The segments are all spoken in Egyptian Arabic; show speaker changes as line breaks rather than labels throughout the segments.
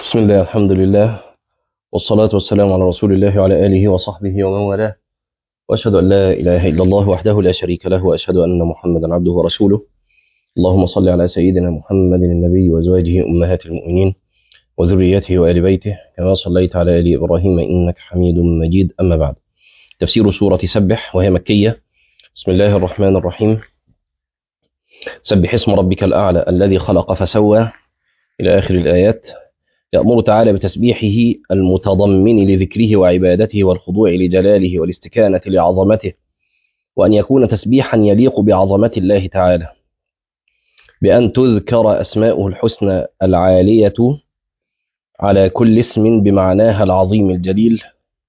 بسم الله الحمد لله والصلاة والسلام على رسول الله وعلى آله وصحبه ومن والاه وأشهد أن لا إله إلا الله وحده لا شريك له وأشهد أن محمدا عبده ورسوله اللهم صل على سيدنا محمد النبي وأزواجه أمهات المؤمنين وذريته وآل بيته كما صليت على آل إبراهيم إنك حميد مجيد أما بعد تفسير سورة سبح وهي مكية بسم الله الرحمن الرحيم سبح اسم ربك الأعلى الذي خلق فسوى إلى آخر الآيات يأمر تعالى بتسبيحه المتضمن لذكره وعبادته والخضوع لجلاله والاستكانة لعظمته وأن يكون تسبيحا يليق بعظمة الله تعالى بأن تذكر أسماؤه الحسنى العالية على كل اسم بمعناها العظيم الجليل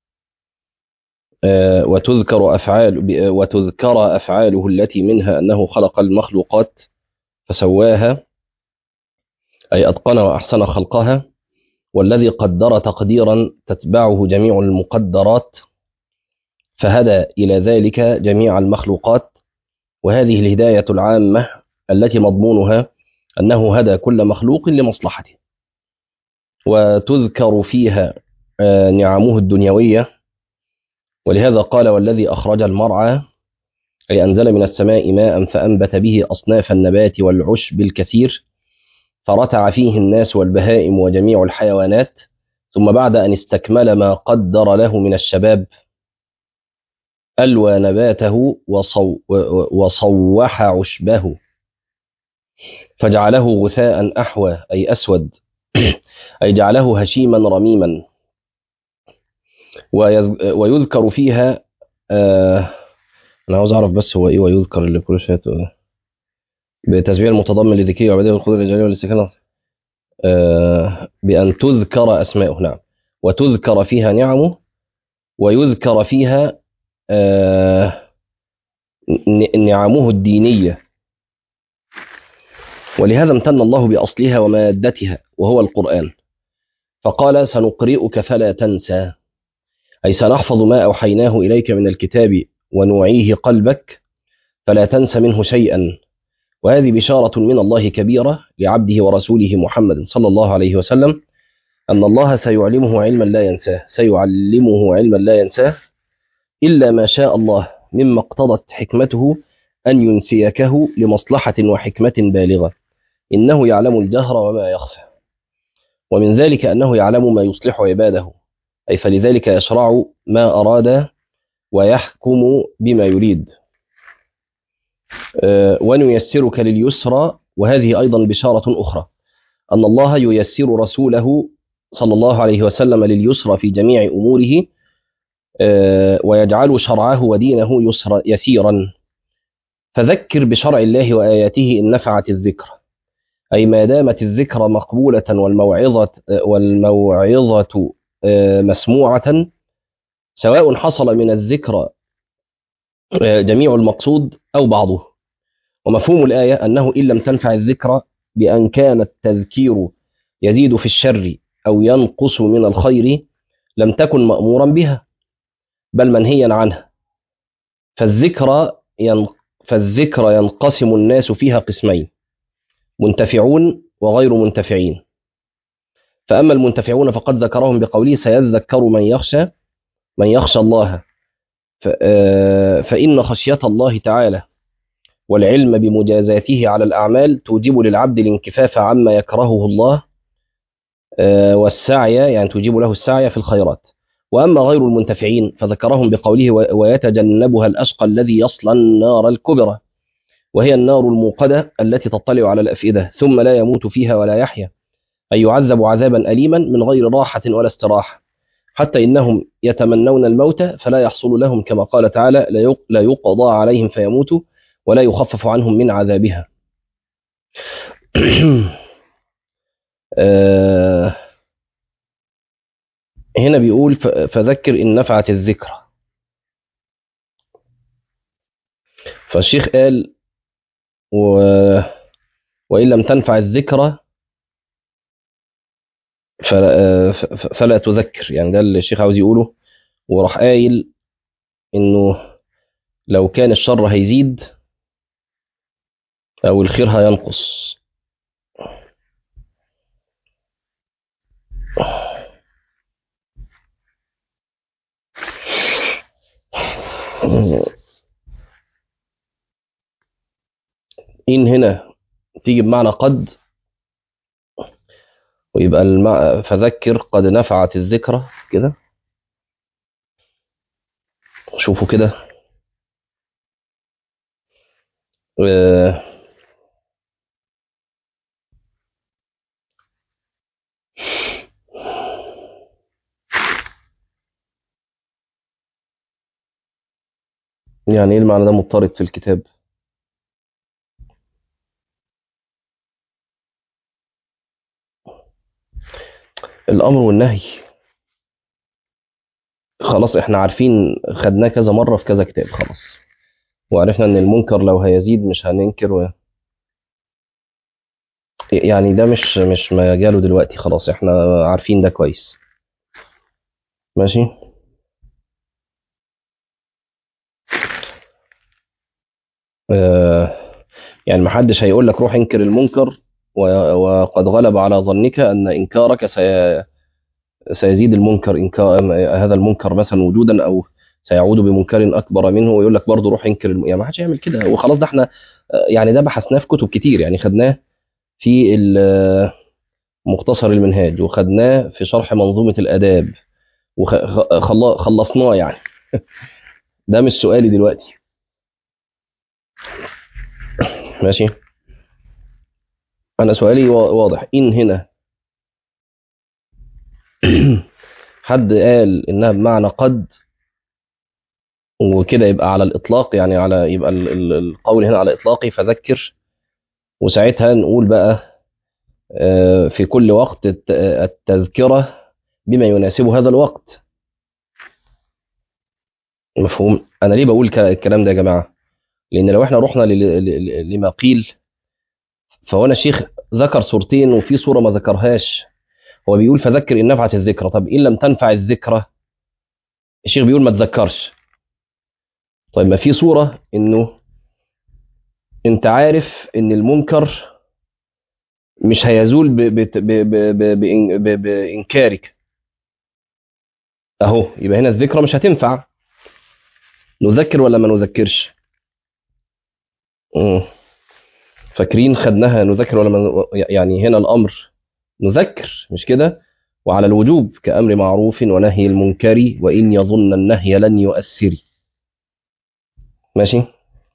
وتذكر أفعال وتذكر أفعاله التي منها أنه خلق المخلوقات فسواها أي أتقن وأحسن خلقها والذي قدر تقديرا تتبعه جميع المقدرات فهدى إلى ذلك جميع المخلوقات وهذه الهداية العامة التي مضمونها أنه هدى كل مخلوق لمصلحته وتذكر فيها نعمه الدنيوية ولهذا قال والذي أخرج المرعى أي أنزل من السماء ماء فأنبت به أصناف النبات والعشب الكثير فرتع فيه الناس والبهائم وجميع الحيوانات ثم بعد أن استكمل ما قدر له من الشباب ألوى نباته وصو وصوح عشبه فجعله غثاء أحوى أي أسود أي جعله هشيما رميما ويذكر فيها آه أنا عاوز أعرف بس هو إيه ويذكر اللي كل شوية بتسبيح المتضمن لذكره وعباده والخضوع للجلال والاستكانة آه بأن تذكر أسماؤه نعم وتذكر فيها نعمه ويذكر فيها آه نعمه الدينية ولهذا امتن الله بأصلها ومادتها وهو القرآن فقال سنقرئك فلا تنسى أي سنحفظ ما أوحيناه إليك من الكتاب ونوعيه قلبك فلا تنس منه شيئا وهذه بشارة من الله كبيرة لعبده ورسوله محمد صلى الله عليه وسلم أن الله سيعلمه علما لا ينساه سيعلمه علما لا ينساه إلا ما شاء الله مما اقتضت حكمته أن ينسيكه لمصلحة وحكمة بالغة إنه يعلم الجهر وما يخفى ومن ذلك أنه يعلم ما يصلح عباده أي فلذلك يشرع ما أراد ويحكم بما يريد ونيسرك لليسرى وهذه أيضا بشارة أخرى أن الله ييسر رسوله صلى الله عليه وسلم لليسرى في جميع أموره ويجعل شرعه ودينه يسر يسيرا فذكر بشرع الله وآياته إن نفعت الذكر أي ما دامت الذكر مقبولة والموعظة والموعظة مسموعة سواء حصل من الذكر جميع المقصود أو بعضه ومفهوم الآية أنه إن لم تنفع الذكر بأن كان التذكير يزيد في الشر أو ينقص من الخير لم تكن مأمورا بها بل منهيا عنها فالذكر ين... فالذكر ينقسم الناس فيها قسمين منتفعون وغير منتفعين فأما المنتفعون فقد ذكرهم بقوله سيذكر من يخشى من يخشى الله فإن خشية الله تعالى والعلم بمجازاته على الأعمال توجب للعبد الانكفاف عما يكرهه الله والسعي يعني توجب له السعي في الخيرات وأما غير المنتفعين فذكرهم بقوله ويتجنبها الأشقى الذي يصلى النار الكبرى وهي النار الموقدة التي تطلع على الأفئدة ثم لا يموت فيها ولا يحيا أي يعذب عذابا أليما من غير راحة ولا استراحة حتى إنهم يتمنون الموت فلا يحصل لهم كما قال تعالى لا يقضى عليهم فيموتوا ولا يخفف عنهم من عذابها هنا بيقول فذكر إن نفعت الذكرى فالشيخ قال و... وإن لم تنفع الذكرى فلا, فلا تذكر يعني ده اللي الشيخ عاوز يقوله وراح قايل انه لو كان الشر هيزيد او الخير هينقص إن هنا تيجي بمعنى قد ويبقى المع... فذكر قد نفعت الذكرى كده شوفوا كده آه، يعني ايه المعنى ده مضطرد في الكتاب الامر والنهي خلاص احنا عارفين خدناه كذا مره في كذا كتاب خلاص وعرفنا ان المنكر لو هيزيد مش هننكر و... يعني ده مش مش مجاله دلوقتي خلاص احنا عارفين ده كويس ماشي آه يعني محدش هيقول لك روح انكر المنكر و- وقد غلب على ظنك ان انكارك سي... سيزيد المنكر انكار هذا المنكر مثلا وجودا او سيعود بمنكر اكبر منه ويقول لك برضه روح انكر الم... يعني ما حدش يعمل كده وخلاص ده احنا آه، يعني ده بحثناه في كتب كتير يعني خدناه في ال- مختصر المنهاج وخدناه في شرح منظومة الآداب وخلصناه يعني ده مش سؤالي دلوقتي ماشي أنا سؤالي وا- واضح إن هنا حد قال إنها بمعنى قد وكده يبقى على الإطلاق يعني على يبقى ال- ال- القول هنا على إطلاقي فذكر وساعتها نقول بقى آه، في كل وقت الت- التذكرة بما يناسب هذا الوقت مفهوم أنا ليه بقول ك- الكلام ده يا جماعة لأن لو احنا رحنا ل- ل- لما قيل فهو أنا الشيخ ذكر صورتين وفي صورة ما ذكرهاش هو بيقول فذكر إن نفعت الذكرى طب إن لم تنفع الذكرى الشيخ بيقول ما تذكرش طيب ما في صورة إنه أنت عارف إن المنكر مش هيزول ب- ب- ب- ب- ب- بإن- ب- بإنكارك أهو يبقى هنا الذكرى مش هتنفع نذكر ولا ما نذكرش مم. فاكرين خدناها نذكر ولا ما يعني هنا الأمر نذكر مش كده وعلى الوجوب كأمر معروف ونهي المنكر وإن يظن النهي لن يؤثر ماشي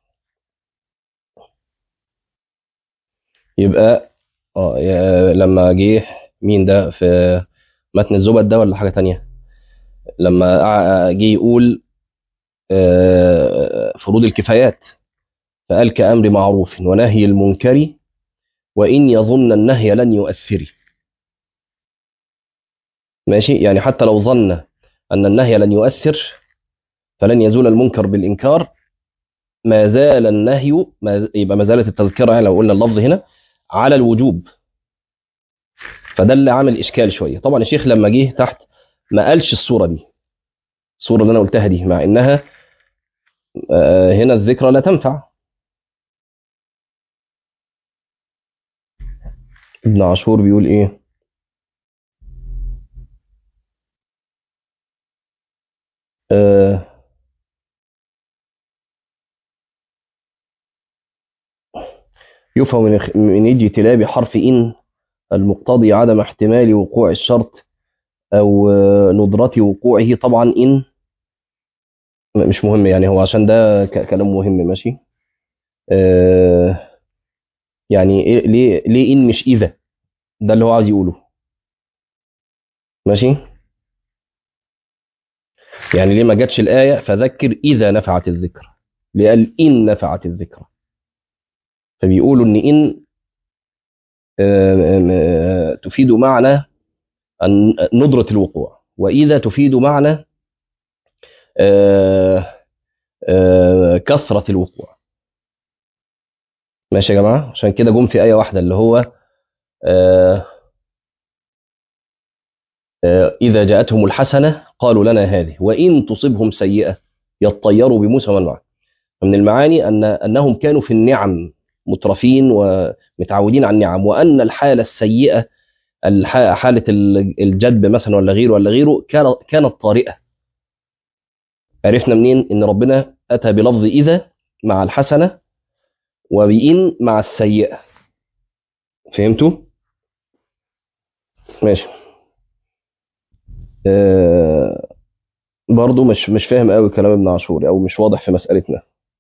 يبقى اه يا- لما جه مين ده في متن الزبد ده ولا حاجة تانية لما قع- جه يقول آه، فروض الكفايات فقال كأمر معروف ونهي المنكر وإن يظن النهي لن يؤثر ماشي يعني حتى لو ظن أن النهي لن يؤثر فلن يزول المنكر بالإنكار ما زال النهي ما يبقى ما زالت التذكرة يعني لو قلنا اللفظ هنا على الوجوب فده اللي عامل إشكال شوية طبعا الشيخ لما جه تحت ما قالش الصورة دي الصورة اللي أنا قلتها دي مع إنها آه، هنا الذكرى لا تنفع ابن عاشور بيقول إيه آه، يفهم من اخ- من اجتلاب حرف إن المقتضي عدم احتمال وقوع الشرط أو آه، ندرة وقوعه طبعا إن م- مش مهم يعني هو عشان ده ك- كلام مهم ماشي آه، يعني إيه ليه ليه إن مش إذا ده اللي هو عايز يقوله ماشي يعني ليه ما جاتش الآية فذكر إذا نفعت الذكرى ليه قال إن نفعت الذكرى فبيقولوا إن إن آه، آه، تفيد معنى أن- ندرة الوقوع وإذا تفيد معنى آه، آه، كثرة الوقوع ماشي يا جماعة عشان كده جم في آية واحدة اللي هو آه، آه، إذا جاءتهم الحسنة قالوا لنا هذه وإن تصبهم سيئة يطيروا بموسى ومن معه فمن المعاني أن أنهم كانوا في النعم مترفين ومتعودين على النعم وأن الحالة السيئة الح- حالة ال- الجدب مثلا ولا غيره ولا غيره كان- كانت طارئة عرفنا منين ان ربنا أتى بلفظ إذا مع الحسنة وبإن مع السيئة فهمتوا؟ ماشي آه برضو مش مش فاهم قوي كلام ابن عاشور او مش واضح في مسألتنا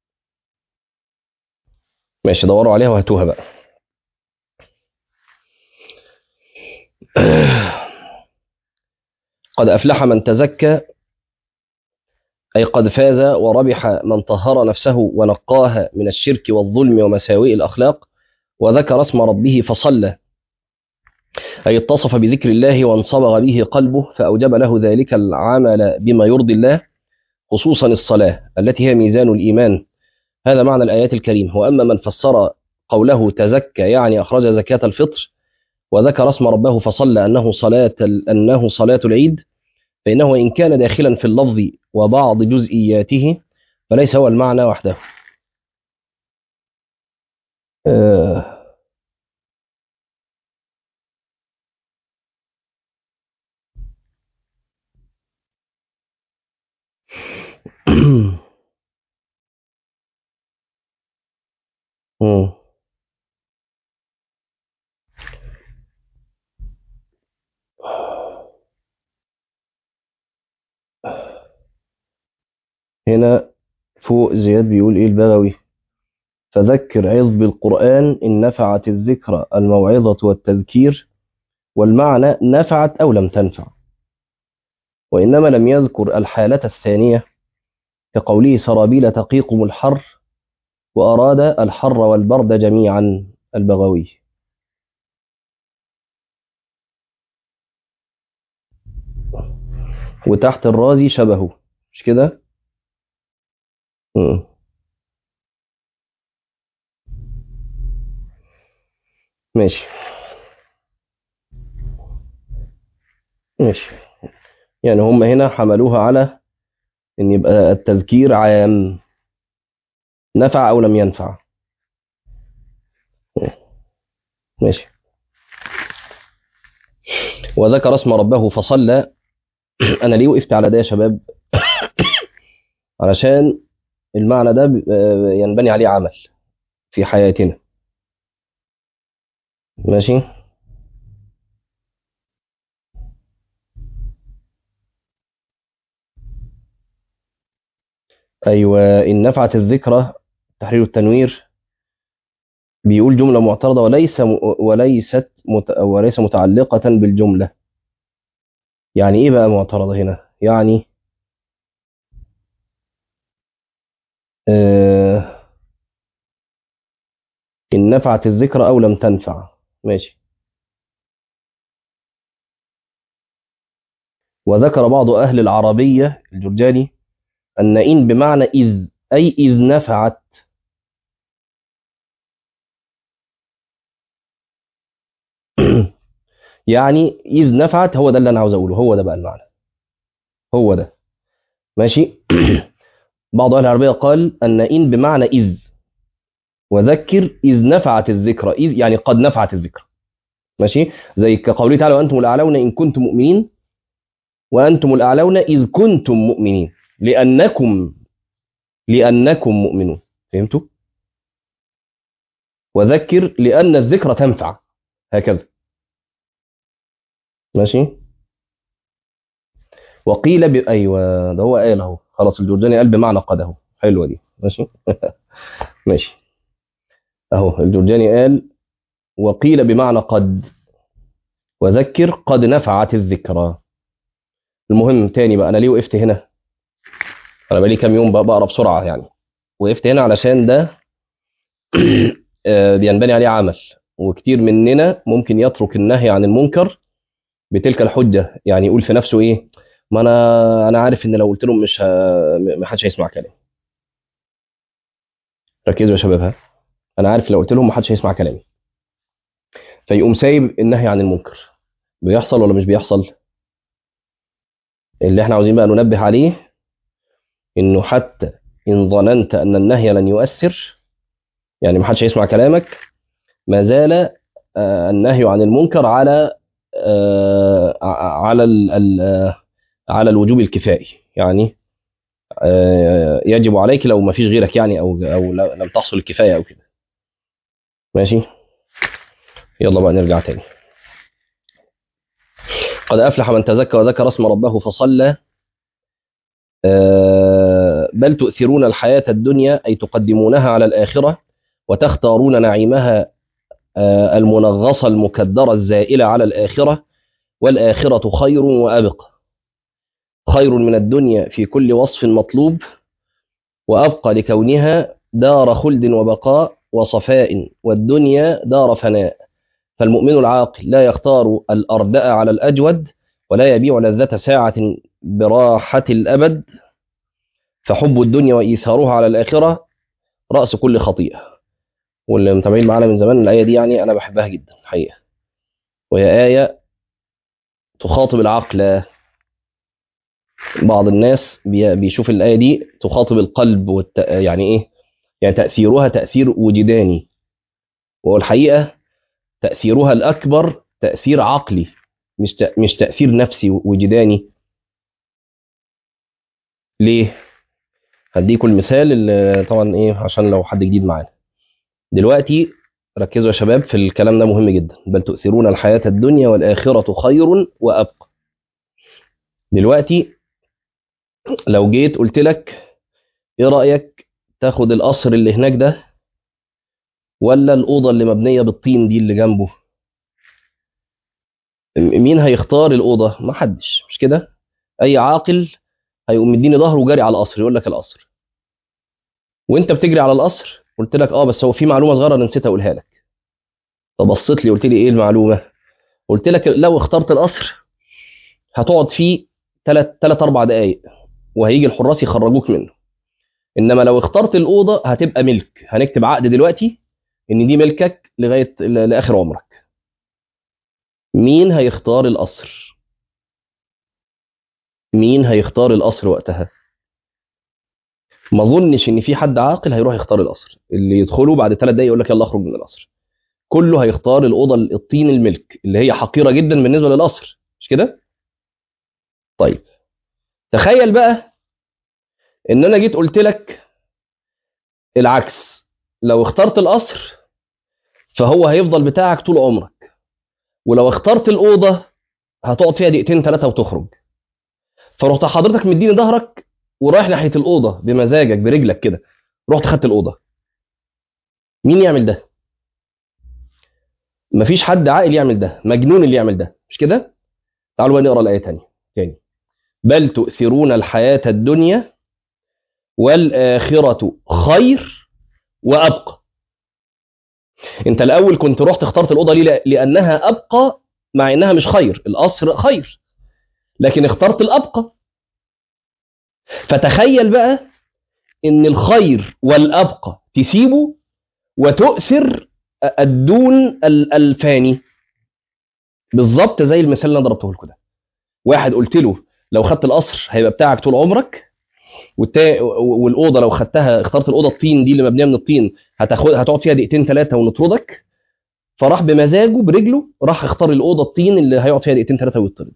ماشي دوروا عليها وهاتوها بقى قد أفلح من تزكى أي قد فاز وربح من طهر نفسه ونقاها من الشرك والظلم ومساوئ الأخلاق وذكر اسم ربه فصلى أي اتصف بذكر الله وانصبغ به قلبه فأوجب له ذلك العمل بما يرضي الله خصوصا الصلاة التي هي ميزان الإيمان هذا معنى الآيات الكريمة وأما من فسر قوله تزكى يعني أخرج زكاة الفطر وذكر اسم ربه فصلى أنه صلاة أنه صلاة العيد فإنه إن كان داخلا في اللفظ وبعض جزئياته فليس هو المعنى وحده آه مم. هنا فوق زياد بيقول ايه البغوي فذكر عظ بالقرآن إن نفعت الذكرى الموعظة والتذكير والمعنى نفعت أو لم تنفع وإنما لم يذكر الحالة الثانية كقوله سرابيل تقيكم الحر وأراد الحر والبرد جميعا البغوي وتحت الرازي شبهه مش كده مم. ماشي ماشي يعني هم هنا حملوها على ان يبقى التذكير عام نفع او لم ينفع ماشي وذكر اسم ربه فصلى انا ليه وقفت على ده يا شباب علشان المعنى ده ب- آه، ينبني عليه عمل في حياتنا ماشي ايوه ان نفعت الذكرى تحرير التنوير بيقول جمله معترضه وليس م- وليست مت وليس متعلقه بالجمله يعني ايه بقى معترضه هنا يعني آه ان نفعت الذكرى او لم تنفع ماشي وذكر بعض اهل العربيه الجرجاني ان ان بمعنى اذ اي اذ نفعت يعني اذ نفعت هو ده اللي انا عاوز اقوله هو ده بقى المعنى هو ده ماشي بعض اهل العربيه قال ان ان بمعنى اذ وذكر اذ نفعت الذكرى اذ يعني قد نفعت الذكرى ماشي زي كقوله تعالى وانتم الاعلون ان كنتم مؤمنين وانتم الاعلون اذ كنتم مؤمنين لانكم لانكم مؤمنون فهمتوا وذكر لان الذكرى تنفع هكذا ماشي وقيل ب... ايوه ده هو قال اهو خلاص الجرجاني قال بمعنى قد اهو حلوه دي ماشي ماشي اهو الجرجاني قال وقيل بمعنى قد وذكر قد نفعت الذكرى المهم تاني بقى انا ليه وقفت هنا انا بقالي كام يوم بقى بقرا بسرعه يعني وقفت هنا علشان ده آه، بينبني عليه عمل وكتير مننا ممكن يترك النهي عن المنكر بتلك الحجه يعني يقول في نفسه ايه ما انا انا عارف ان لو قلت لهم مش ه... ما حدش هيسمع كلامي ركزوا يا شباب ها انا عارف لو قلت لهم ما حدش هيسمع كلامي فيقوم سايب النهي عن المنكر بيحصل ولا مش بيحصل اللي احنا عاوزين بقى ننبه عليه انه حتى ان ظننت ان النهي لن يؤثر يعني ما حدش هيسمع كلامك ما زال آه، النهي عن المنكر على آه، ع- على ال- ال- آه، على الوجوب الكفائي يعني آه، يجب عليك لو ما فيش غيرك يعني او او ل- لم تحصل الكفايه او كده ماشي يلا بقى نرجع تاني قد افلح من تزكى وذكر اسم ربه فصلى آه، بل تؤثرون الحياه الدنيا اي تقدمونها على الاخره وتختارون نعيمها آه، المنغصه المكدره الزائله على الاخره والاخره خير وابقى خير من الدنيا في كل وصف مطلوب وابقى لكونها دار خلد وبقاء وصفاء والدنيا دار فناء فالمؤمن العاقل لا يختار الأردأ على الأجود ولا يبيع لذة ساعة براحة الأبد فحب الدنيا وإيثارها على الآخرة رأس كل خطيئة واللي متابعين معانا من زمان الآية دي يعني أنا بحبها جدا الحقيقة وهي آية تخاطب العقل بعض الناس بي- بيشوف الآية دي تخاطب القلب والت... يعني إيه يعني تأثيرها تأثير وجداني وهو الحقيقة تأثيرها الأكبر تأثير عقلي مش ت- مش تأثير نفسي وجداني ليه؟ هديكم المثال اللي طبعا ايه عشان لو حد جديد معانا دلوقتي ركزوا يا شباب في الكلام ده مهم جدا بل تؤثرون الحياة الدنيا والآخرة خير وأبقى دلوقتي لو جيت قلت لك ايه رأيك تاخد القصر اللي هناك ده ولا الأوضة اللي مبنية بالطين دي اللي جنبه م- مين هيختار الأوضة ما حدش مش كده أي عاقل هيقوم مديني ظهره وجاري على القصر يقول لك القصر وانت بتجري على القصر قلت لك اه بس هو في معلومه صغيره انا نسيت اقولها لك فبصيت لي قلت لي ايه المعلومه قلت لك لو اخترت القصر هتقعد فيه ثلاث ثلاث اربع دقائق وهيجي الحراس يخرجوك منه انما لو اخترت الاوضه هتبقى ملك هنكتب عقد دلوقتي ان دي ملكك لغايه ل- لاخر عمرك مين هيختار القصر مين هيختار القصر وقتها ما اظنش ان في حد عاقل هيروح يختار القصر اللي يدخله بعد ثلاث دقايق يقول لك يلا اخرج من القصر كله هيختار الاوضه الطين الملك اللي هي حقيره جدا بالنسبه للقصر مش كده طيب تخيل بقى ان انا جيت قلت لك العكس لو اخترت القصر فهو هيفضل بتاعك طول عمرك ولو اخترت الاوضه هتقعد فيها دقيقتين ثلاثه وتخرج فرحت حضرتك مديني ظهرك ورايح ناحيه الاوضه بمزاجك برجلك كده رحت خدت الاوضه مين يعمل ده مفيش حد عاقل يعمل ده مجنون اللي يعمل ده مش كده تعالوا بقى نقرا الايه تاني تاني بل تؤثرون الحياه الدنيا والاخره خير وابقى انت الاول كنت رحت اخترت الاوضه ليه لانها ابقى مع انها مش خير القصر خير لكن اخترت الابقى فتخيل بقى ان الخير والابقى تسيبه وتؤثر الدون ال- الفاني بالظبط زي المثال اللي انا ضربته لكم ده واحد قلت له لو خدت القصر هيبقى بتاعك طول عمرك والتا... والاوضه لو خدتها اخترت الاوضه الطين دي اللي مبنيه من الطين هتاخد هتقعد فيها دقيقتين ثلاثه ونطردك فراح بمزاجه برجله راح اختار الاوضه الطين اللي هيقعد فيها دقيقتين ثلاثه ويطرد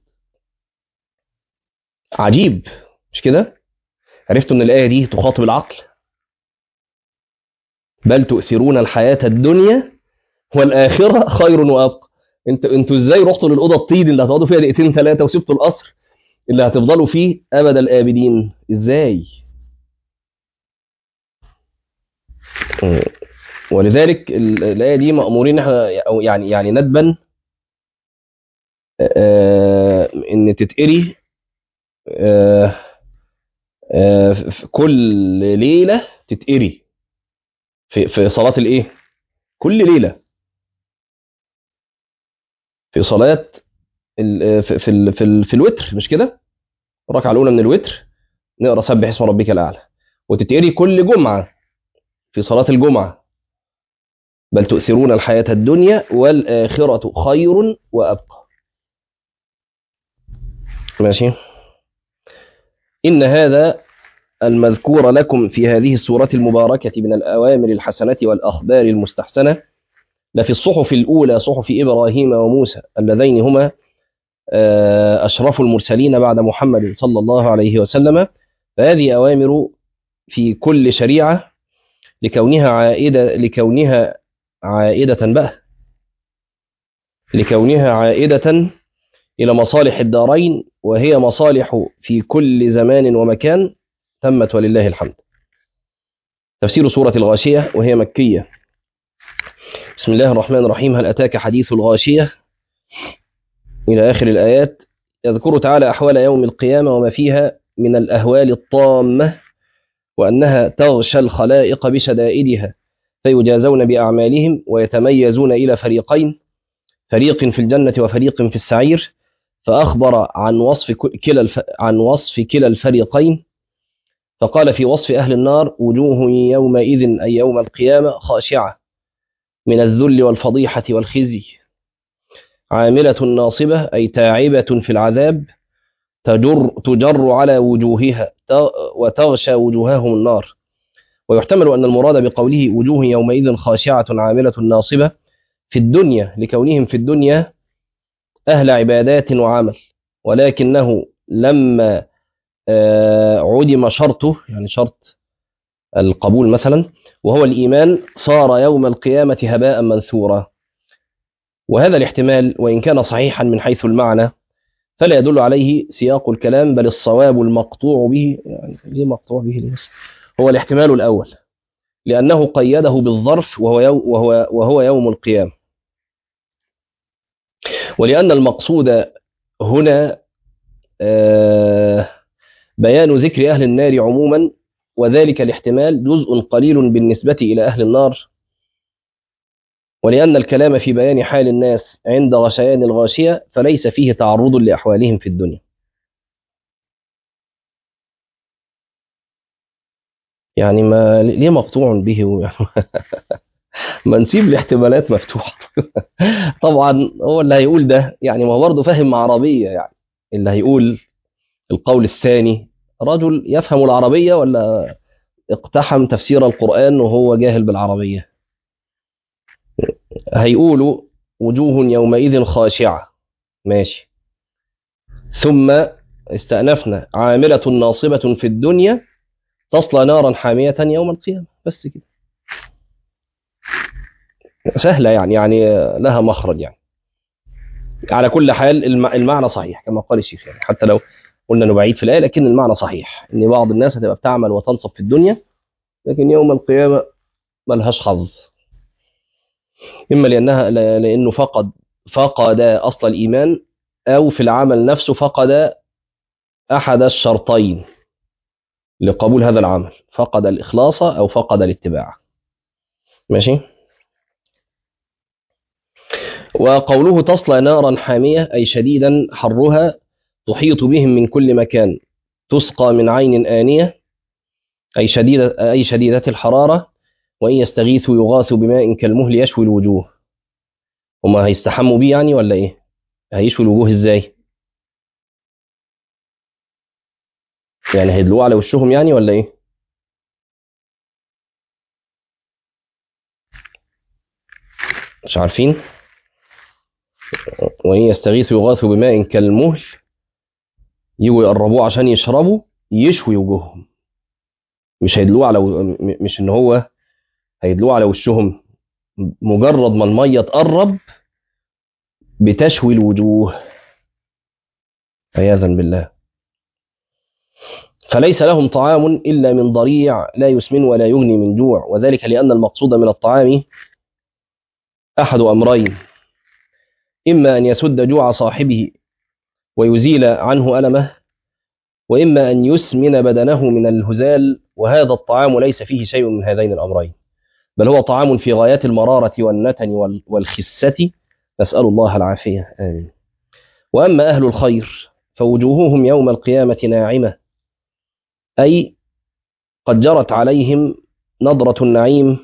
عجيب مش كده عرفتوا ان الايه دي تخاطب العقل بل تؤثرون الحياه الدنيا والاخره خير وابقى انت انتوا ازاي رحتوا للاوضه الطين اللي هتقعدوا فيها دقيقتين ثلاثه وسبتوا القصر اللي هتفضلوا فيه ابد الابدين ازاي مم. ولذلك ال- الايه دي مامورين احنا او يعني يعني ندبا آه، ان تتقري آه، آه، في كل ليله تتقري في في صلاه الايه كل ليله في صلاه ال- في في ال- في, ال- في الوتر مش كده الركعه الاولى من الوتر نقرا سبح اسم ربك الاعلى وتتقري كل جمعه في صلاه الجمعه بل تؤثرون الحياه الدنيا والاخره خير وابقى ماشي ان هذا المذكور لكم في هذه السورة المباركة من الأوامر الحسنة والأخبار المستحسنة لفي الصحف الأولى صحف إبراهيم وموسى اللذين هما آه، أشرف المرسلين بعد محمد صلى الله عليه وسلم فهذه أوامر في كل شريعة لكونها عائدة لكونها عائدة بقى لكونها عائدة إلى مصالح الدارين وهي مصالح في كل زمان ومكان تمت ولله الحمد تفسير سورة الغاشية وهي مكية بسم الله الرحمن الرحيم هل أتاك حديث الغاشية إلى آخر الآيات يذكر تعالى أحوال يوم القيامة وما فيها من الأهوال الطامة وأنها تغشى الخلائق بشدائدها فيجازون بأعمالهم ويتميزون إلى فريقين فريق في الجنة وفريق في السعير فأخبر عن وصف كلا الف... عن وصف كلا الفريقين فقال في وصف أهل النار وجوه يومئذ أي يوم القيامة خاشعة من الذل والفضيحة والخزي عاملة ناصبة أي تاعبة في العذاب تجر, تجر على وجوهها وتغشى وجوههم النار ويحتمل أن المراد بقوله وجوه يومئذ خاشعة عاملة ناصبة في الدنيا لكونهم في الدنيا أهل عبادات وعمل ولكنه لما عدم شرطه يعني شرط القبول مثلا وهو الإيمان صار يوم القيامة هباء منثورا وهذا الاحتمال وإن كان صحيحا من حيث المعنى فلا يدل عليه سياق الكلام بل الصواب المقطوع به يعني ليه مقطوع به ليه هو الاحتمال الأول لأنه قيده بالظرف وهو يوم, وهو وهو يوم القيامة ولأن المقصود هنا بيان ذكر أهل النار عموما وذلك الاحتمال جزء قليل بالنسبة إلى أهل النار ولأن الكلام في بيان حال الناس عند غشيان الغاشية فليس فيه تعرض لأحوالهم في الدنيا يعني ما ليه مقطوع به ما نسيب الاحتمالات مفتوحة طبعا هو اللي هيقول ده يعني ما هو برضه فاهم عربية يعني اللي هيقول القول الثاني رجل يفهم العربية ولا اقتحم تفسير القرآن وهو جاهل بالعربية هيقولوا وجوه يومئذ خاشعة ماشي ثم استأنفنا عاملة ناصبة في الدنيا تصلى نارا حامية يوم القيامة بس كده سهلة يعني يعني لها مخرج يعني على كل حال المعنى صحيح كما قال الشيخ يعني حتى لو قلنا انه بعيد في الايه لكن المعنى صحيح ان بعض الناس هتبقى بتعمل وتنصب في الدنيا لكن يوم القيامه ملهاش حظ اما لانها لانه فقد فقد اصل الايمان او في العمل نفسه فقد احد الشرطين لقبول هذا العمل فقد الاخلاص او فقد الاتباع ماشي وقوله تصلى نارا حاميه اي شديدا حرها تحيط بهم من كل مكان تسقى من عين آنية أي شديدة, أي شديدة الحرارة وإن يستغيثوا يغاثوا بماء كالمهل يشوي الوجوه هما هيستحموا بيه يعني ولا إيه هيشوي الوجوه إزاي يعني هيدلوه على وشهم يعني ولا إيه مش عارفين وإن يستغيثوا يغاثوا بماء كالمهل يجوا يقربوه عشان يشربوا يشوي وجوههم مش هيدلوه على و... مش ان هو هيدلوه على وشهم مجرد ما الميه تقرب بتشوي الوجوه عياذا بالله فليس لهم طعام الا من ضريع لا يسمن ولا يغني من جوع وذلك لان المقصود من الطعام احد امرين اما ان يسد جوع صاحبه ويزيل عنه ألمه وإما أن يسمن بدنه من الهزال وهذا الطعام ليس فيه شيء من هذين الأمرين بل هو طعام في غايات المرارة والنتن والخسة نسأل الله العافية آمين وأما أهل الخير فوجوههم يوم القيامة ناعمة أي قد جرت عليهم نضرة النعيم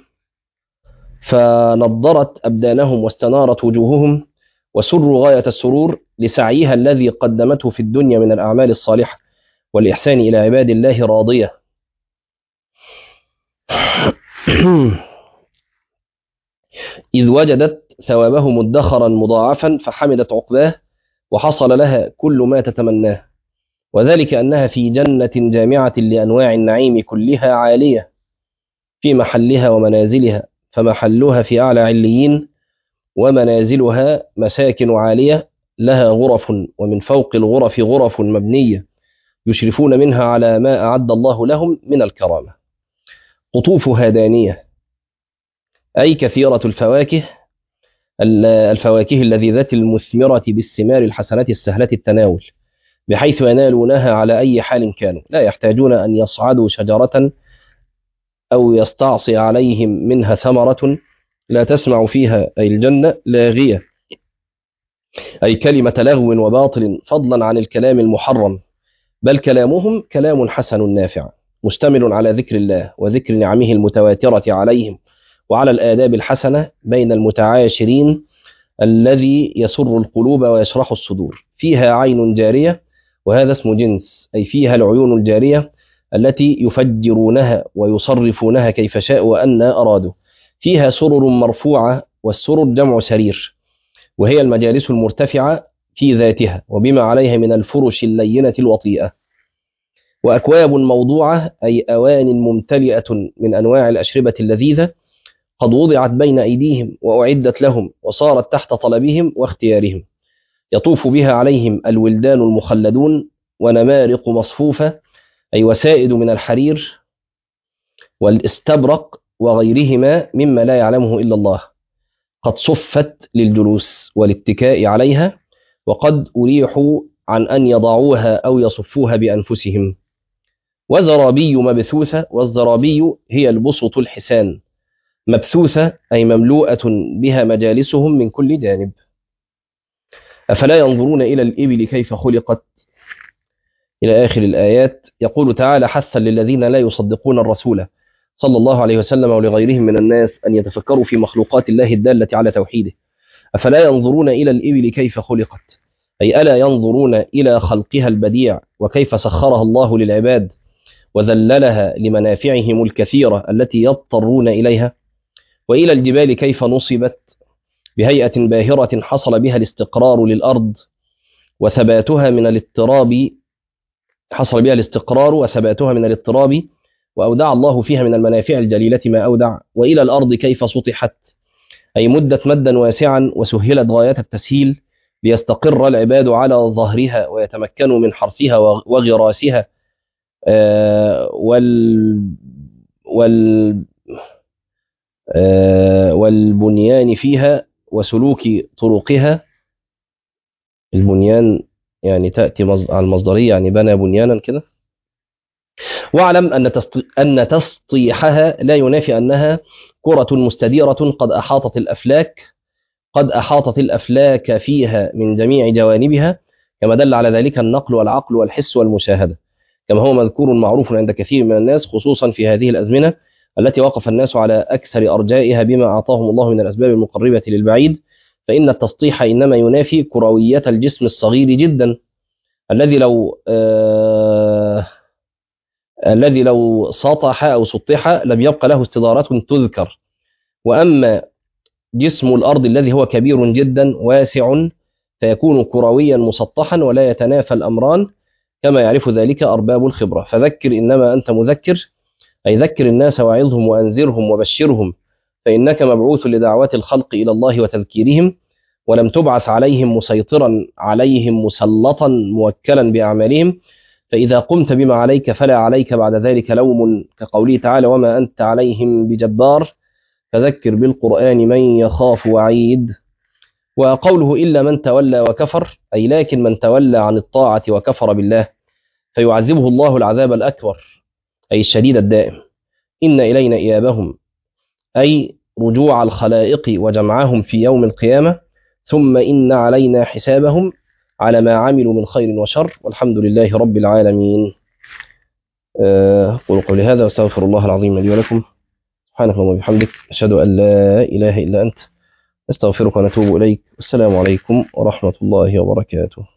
فنضرت أبدانهم واستنارت وجوههم وسروا غاية السرور لسعيها الذي قدمته في الدنيا من الأعمال الصالحة والإحسان إلى عباد الله راضية إذ وجدت ثوابه مدخرا مضاعفا فحمدت عقباه وحصل لها كل ما تتمناه وذلك أنها في جنة جامعة لأنواع النعيم كلها عالية في محلها ومنازلها فمحلها في أعلى عليين ومنازلها مساكن عالية لها غرف ومن فوق الغرف غرف مبنية يشرفون منها على ما أعد الله لهم من الكرامة قطوفها دانية أي كثيرة الفواكه الفواكه اللذيذة المثمرة بالثمار الحسنات السهلة التناول بحيث ينالونها على أي حال كانوا لا يحتاجون أن يصعدوا شجرة أو يستعصي عليهم منها ثمرة لا تسمع فيها أي الجنة لاغية أي كلمة لغو وباطل فضلا عن الكلام المحرم بل كلامهم كلام حسن نافع مشتمل على ذكر الله وذكر نعمه المتواترة عليهم وعلى الآداب الحسنة بين المتعاشرين الذي يسر القلوب ويشرح الصدور فيها عين جارية وهذا اسم جنس أي فيها العيون الجارية التي يفجرونها ويصرفونها كيف شاء وأن أرادوا فيها سرر مرفوعة والسرر جمع سرير وهي المجالس المرتفعة في ذاتها وبما عليها من الفرش اللينة الوطيئة وأكواب موضوعة أي أوان ممتلئة من أنواع الأشربة اللذيذة قد وضعت بين أيديهم وأعدت لهم وصارت تحت طلبهم واختيارهم يطوف بها عليهم الولدان المخلدون ونمارق مصفوفة أي وسائد من الحرير والاستبرق وغيرهما مما لا يعلمه إلا الله قد صفت للجلوس والاتكاء عليها وقد أريحوا عن أن يضعوها أو يصفوها بأنفسهم وزرابي مبثوثة والزرابي هي البسط الحسان مبثوثة أي مملوءة بها مجالسهم من كل جانب أفلا ينظرون إلى الإبل كيف خلقت إلى آخر الآيات يقول تعالى حثا للذين لا يصدقون الرسول صلى الله عليه وسلم ولغيرهم من الناس أن يتفكروا في مخلوقات الله الدالة على توحيده أفلا ينظرون إلى الإبل كيف خلقت أي ألا ينظرون إلى خلقها البديع وكيف سخرها الله للعباد وذللها لمنافعهم الكثيرة التي يضطرون إليها وإلى الجبال كيف نصبت بهيئة باهرة حصل بها الاستقرار للأرض وثباتها من الاضطراب حصل بها الاستقرار وثباتها من الاضطراب وأودع الله فيها من المنافع الجليلة ما أودع وإلى الأرض كيف سطحت أي مدت مدا واسعا وسهلت غاية التسهيل ليستقر العباد على ظهرها ويتمكنوا من حرثها وغراسها وال وال والبنيان فيها وسلوك طرقها البنيان يعني تأتي على المصدرية يعني بنى بنيانا كده واعلم أن أن تسطيحها لا ينافي أنها كرة مستديرة قد أحاطت الأفلاك قد أحاطت الأفلاك فيها من جميع جوانبها كما دل على ذلك النقل والعقل والحس والمشاهدة كما هو مذكور معروف عند كثير من الناس خصوصا في هذه الأزمنة التي وقف الناس على أكثر أرجائها بما أعطاهم الله من الأسباب المقربة للبعيد فإن التسطيح إنما ينافي كروية الجسم الصغير جدا الذي لو آه الذي لو سطح أو سطح لم يبق له استدارات تذكر وأما جسم الأرض الذي هو كبير جدا واسع فيكون كرويا مسطحا ولا يتنافى الأمران كما يعرف ذلك أرباب الخبرة فذكر إنما أنت مذكر أي ذكر الناس وعظهم وأنذرهم وبشرهم فإنك مبعوث لدعوة الخلق إلى الله وتذكيرهم ولم تبعث عليهم مسيطرا عليهم مسلطا موكلا بأعمالهم فإذا قمت بما عليك فلا عليك بعد ذلك لوم كقوله تعالى وما أنت عليهم بجبار فذكر بالقرآن من يخاف وعيد وقوله إلا من تولى وكفر أي لكن من تولى عن الطاعة وكفر بالله فيعذبه الله العذاب الأكبر أي الشديد الدائم إن إلينا إيابهم أي رجوع الخلائق وجمعهم في يوم القيامة ثم إن علينا حسابهم على ما عملوا من خير وشر والحمد لله رب العالمين أقول قولي هذا واستغفر الله العظيم لي ولكم سبحانك اللهم وبحمدك أشهد أن لا إله إلا أنت استغفرك ونتوب إليك والسلام عليكم ورحمة الله وبركاته